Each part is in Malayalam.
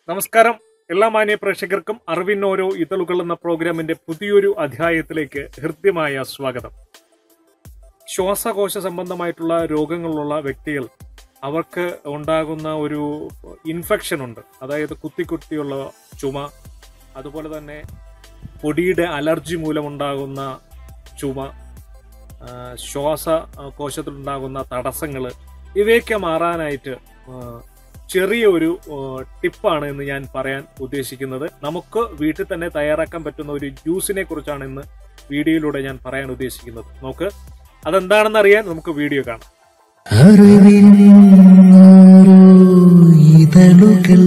നമസ്കാരം എല്ലാ മാന്യ പ്രേക്ഷകർക്കും അറിവിനോരോ ഇതളുകൾ എന്ന പ്രോഗ്രാമിന്റെ പുതിയൊരു അധ്യായത്തിലേക്ക് ഹൃദ്യമായ സ്വാഗതം ശ്വാസകോശ സംബന്ധമായിട്ടുള്ള രോഗങ്ങളുള്ള വ്യക്തികൾ അവർക്ക് ഉണ്ടാകുന്ന ഒരു ഇൻഫെക്ഷൻ ഉണ്ട് അതായത് കുത്തി കുത്തിയുള്ള ചുമ അതുപോലെ തന്നെ പൊടിയുടെ അലർജി മൂലമുണ്ടാകുന്ന ചുമ ആ, ശ്വാസകോശത്തിലുണ്ടാകുന്ന തടസ്സങ്ങൾ ഇവയൊക്കെ മാറാനായിട്ട് ആ, ചെറിയ ഒരു ടിപ്പാണ് ഇന്ന് ഞാൻ പറയാൻ ഉദ്ദേശിക്കുന്നത് നമുക്ക് വീട്ടിൽ തന്നെ തയ്യാറാക്കാൻ പറ്റുന്ന ഒരു ജ്യൂസിനെ കുറിച്ചാണ് ഇന്ന് വീഡിയോയിലൂടെ ഞാൻ പറയാൻ ഉദ്ദേശിക്കുന്നത് നമുക്ക് അതെന്താണെന്ന് അറിയാൻ നമുക്ക് വീഡിയോ കാണാം അറിവിൻ ഓരോ ഇതളുകൾ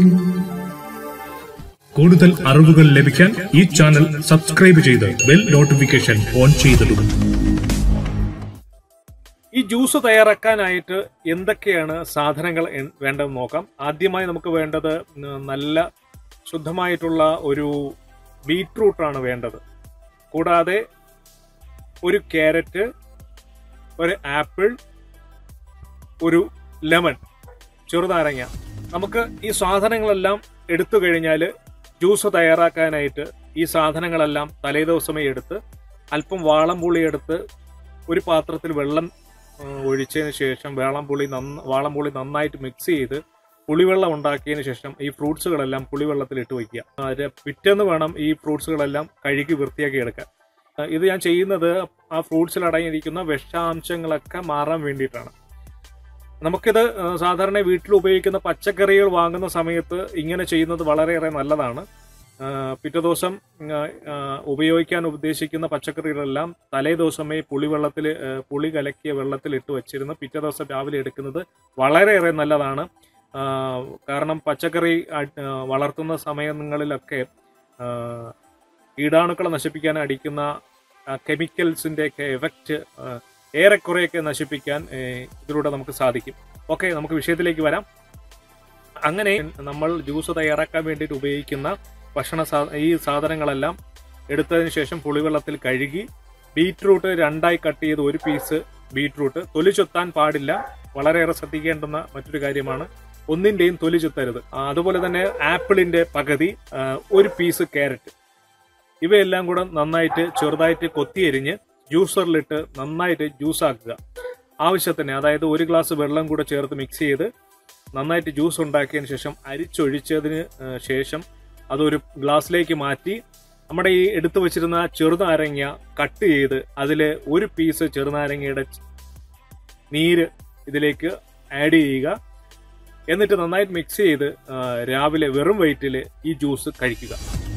കൂടുതൽ അറിവുകൾ ലഭിക്കാൻ ഈ ചാനൽ സബ്സ്ക്രൈബ് ചെയ്ത് ബെൽ നോട്ടിഫിക്കേഷൻ ഓൺ ചെയ്തിടുക ഈ ജ്യൂസ് തയ്യാറാക്കാനായിട്ട് എന്തൊക്കെയാണ് സാധനങ്ങൾ എൻ- വേണ്ടതെന്ന് നോക്കാം ആദ്യമായി നമുക്ക് വേണ്ടത് ഉം, നല്ല ശുദ്ധമായിട്ടുള്ള ഒരു ബീറ്റ്റൂട്ടാണ് വേണ്ടത് കൂടാതെ ഒരു ക്യാരറ്റ് ഒരു ആപ്പിൾ ഒരു ലെമൺ ചെറുനാരങ്ങ നമുക്ക് ഈ സാധനങ്ങളെല്ലാം എടുത്തു കഴിഞ്ഞാൽ ജ്യൂസ് തയ്യാറാക്കാനായിട്ട് ഈ സാധനങ്ങളെല്ലാം തലേദിവസമേ എടുത്ത് അല്പം വാളംപുളി എടുത്ത് ഒരു പാത്രത്തിൽ വെള്ളം ആ, ഒഴിച്ചതിന് ശേഷം വാളംപുളി നന്ന വാളംപുളി നന്നായിട്ട് മിക്സ് ചെയ്ത് പുളിവെള്ളം ഉണ്ടാക്കിയതിന് ശേഷം ഈ ഫ്രൂട്ട്സുകളെല്ലാം പുളിവെള്ളത്തിൽ ഇട്ട് വയ്ക്കുക അതിന് പിറ്റേന്ന് വേണം ഈ ഫ്രൂട്ട്സുകളെല്ലാം കഴുകി വൃത്തിയാക്കി എടുക്കാൻ ആ, ഇത് ഞാൻ ചെയ്യുന്നത് ആ ഫ്രൂട്ട്സിൽ അടങ്ങിയിരിക്കുന്ന വിഷാംശങ്ങളൊക്കെ മാറാൻ വേണ്ടിയിട്ടാണ് നമുക്കിത് ആ, സാധാരണ വീട്ടിൽ ഉപയോഗിക്കുന്ന പച്ചക്കറികൾ വാങ്ങുന്ന സമയത്ത് ഇങ്ങനെ ചെയ്യുന്നത് വളരെയേറെ നല്ലതാണ് ആ, പിറ്റേ ദിവസം ആ, ആ, ഉപയോഗിക്കാൻ ഉദ്ദേശിക്കുന്ന പച്ചക്കറികളെല്ലാം തലേ ദിവസമേ പുളിവെള്ളത്തിൽ ആ, പുളി കലക്കിയ വെള്ളത്തിൽ ഇട്ട് വെച്ചിരുന്ന് പിറ്റേ ദിവസം രാവിലെ എടുക്കുന്നത് വളരെയേറെ നല്ലതാണ് ആ, കാരണം പച്ചക്കറി അ- ആ, വളർത്തുന്ന സമയങ്ങളിലൊക്കെ ആ, കീടാണുക്കളെ നശിപ്പിക്കാൻ അടിക്കുന്ന കെമിക്കൽസിൻ്റെ ഒക്കെ എഫക്റ്റ് ഏറെക്കുറെയൊക്കെ നശിപ്പിക്കാൻ ഏ, ഇതിലൂടെ നമുക്ക് സാധിക്കും ഓക്കെ നമുക്ക് വിഷയത്തിലേക്ക് വരാം അങ്ങനെ നമ്മൾ ജ്യൂസ് തയ്യാറാക്കാൻ വേണ്ടിയിട്ട് ഉപയോഗിക്കുന്ന ഭക്ഷണ സാ ഈ സാധനങ്ങളെല്ലാം എടുത്തതിന് ശേഷം പുളിവെള്ളത്തിൽ കഴുകി ബീറ്റ്റൂട്ട് രണ്ടായി കട്ട് ചെയ്ത് ഒരു പീസ് ബീറ്റ്റൂട്ട് തൊലി ചൊത്താൻ പാടില്ല വളരെയേറെ ശ്രദ്ധിക്കേണ്ടുന്ന മറ്റൊരു കാര്യമാണ് ഒന്നിന്റെയും തൊലി ചുത്തരുത് ആ, അതുപോലെ തന്നെ ആപ്പിളിന്റെ പകുതി ആ, ഒരു പീസ് ക്യാരറ്റ് ഇവയെല്ലാം കൂടെ നന്നായിട്ട് ചെറുതായിട്ട് കൊത്തിയരിഞ്ഞ് ജ്യൂസറിലിട്ട് നന്നായിട്ട് ജ്യൂസ് ആക്കുക ആവശ്യത്തിന് അതായത് ഒരു ഗ്ലാസ് വെള്ളം കൂടെ ചേർത്ത് മിക്സ് ചെയ്ത് നന്നായിട്ട് ജ്യൂസ് ഉണ്ടാക്കിയതിന് ശേഷം അരിച്ചൊഴിച്ചതിന് ആ, ശേഷം അതൊരു ഗ്ലാസ്സിലേക്ക് മാറ്റി നമ്മുടെ ഈ എടുത്തു വെച്ചിരുന്ന ചെറുനാരങ്ങ കട്ട് ചെയ്ത് അതിൽ ഒരു പീസ് ചെറുനാരങ്ങയുടെ നീര് ഇതിലേക്ക് ആഡ് ചെയ്യുക എന്നിട്ട് നന്നായിട്ട് മിക്സ് ചെയ്ത് ആ, രാവിലെ വെറും വയറ്റിൽ ഈ ജ്യൂസ് കഴിക്കുക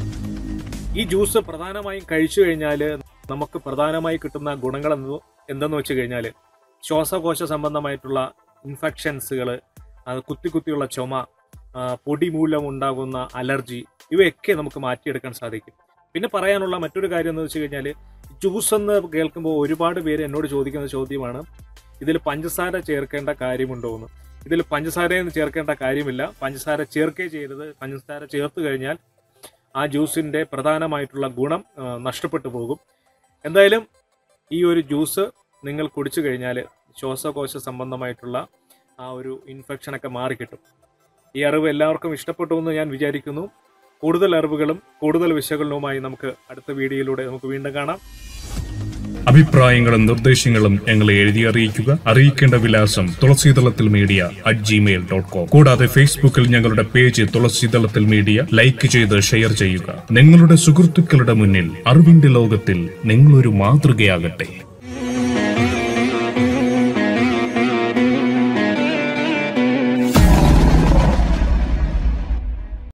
ഈ ജ്യൂസ് പ്രധാനമായും കഴിച്ചു കഴിഞ്ഞാൽ നമുക്ക് പ്രധാനമായി കിട്ടുന്ന ഗുണങ്ങൾ എന്ത് എന്തെന്ന് വെച്ച് കഴിഞ്ഞാൽ ശ്വാസകോശ സംബന്ധമായിട്ടുള്ള ഇൻഫെക്ഷൻസുകൾ കുത്തി കുത്തിയുള്ള ചുമ ആ, പൊടി മൂലം ഉണ്ടാകുന്ന അലർജി ഇവയൊക്കെ നമുക്ക് മാറ്റിയെടുക്കാൻ സാധിക്കും പിന്നെ പറയാനുള്ള മറ്റൊരു കാര്യം എന്ന് വെച്ച് കഴിഞ്ഞാൽ ജ്യൂസ് എന്ന് കേൾക്കുമ്പോൾ ഒരുപാട് പേര് എന്നോട് ചോദിക്കുന്ന ചോദ്യമാണ് ഇതിൽ പഞ്ചസാര ചേർക്കേണ്ട കാര്യമുണ്ടോ എന്ന് ഇതിൽ പഞ്ചസാരയൊന്നും ചേർക്കേണ്ട കാര്യമില്ല പഞ്ചസാര ചേർക്കേ ചെയ്തത് പഞ്ചസാര ചേർത്ത് കഴിഞ്ഞാൽ ആ ജ്യൂസിന്റെ പ്രധാനമായിട്ടുള്ള ഗുണം ആ, നഷ്ടപ്പെട്ടു പോകും എന്തായാലും ഈ ഒരു ജ്യൂസ് നിങ്ങൾ കുടിച്ചു കഴിഞ്ഞാൽ ശ്വാസകോശ സംബന്ധമായിട്ടുള്ള ആ ഒരു ഇൻഫെക്ഷനൊക്കെ മാറിക്കിട്ടും ഈ അറിവ് എല്ലാവർക്കും ഇഷ്ടപ്പെട്ടു എന്ന് ഞാൻ വിചാരിക്കുന്നു കൂടുതൽ അറിവുകളും കൂടുതൽ വിശകലനവുമായി നമുക്ക് അടുത്ത വീഡിയോയിലൂടെ നമുക്ക് വീണ്ടും കാണാം അഭിപ്രായങ്ങളും നിർദ്ദേശങ്ങളും ഞങ്ങളെ എഴുതി അറിയിക്കുക അറിയിക്കേണ്ട വിലാസം തുളസീതളത്തിൽ media at Gmail dot com കൂടാതെ ഫേസ്ബുക്കിൽ ഞങ്ങളുടെ പേജ് തുളസീതളത്തിൽ മീഡിയ ലൈക്ക് ചെയ്ത് ഷെയർ ചെയ്യുക നിങ്ങളുടെ സുഹൃത്തുക്കളുടെ മുന്നിൽ അറിവിന്റെ ലോകത്തിൽ നിങ്ങളൊരു മാതൃകയാകട്ടെ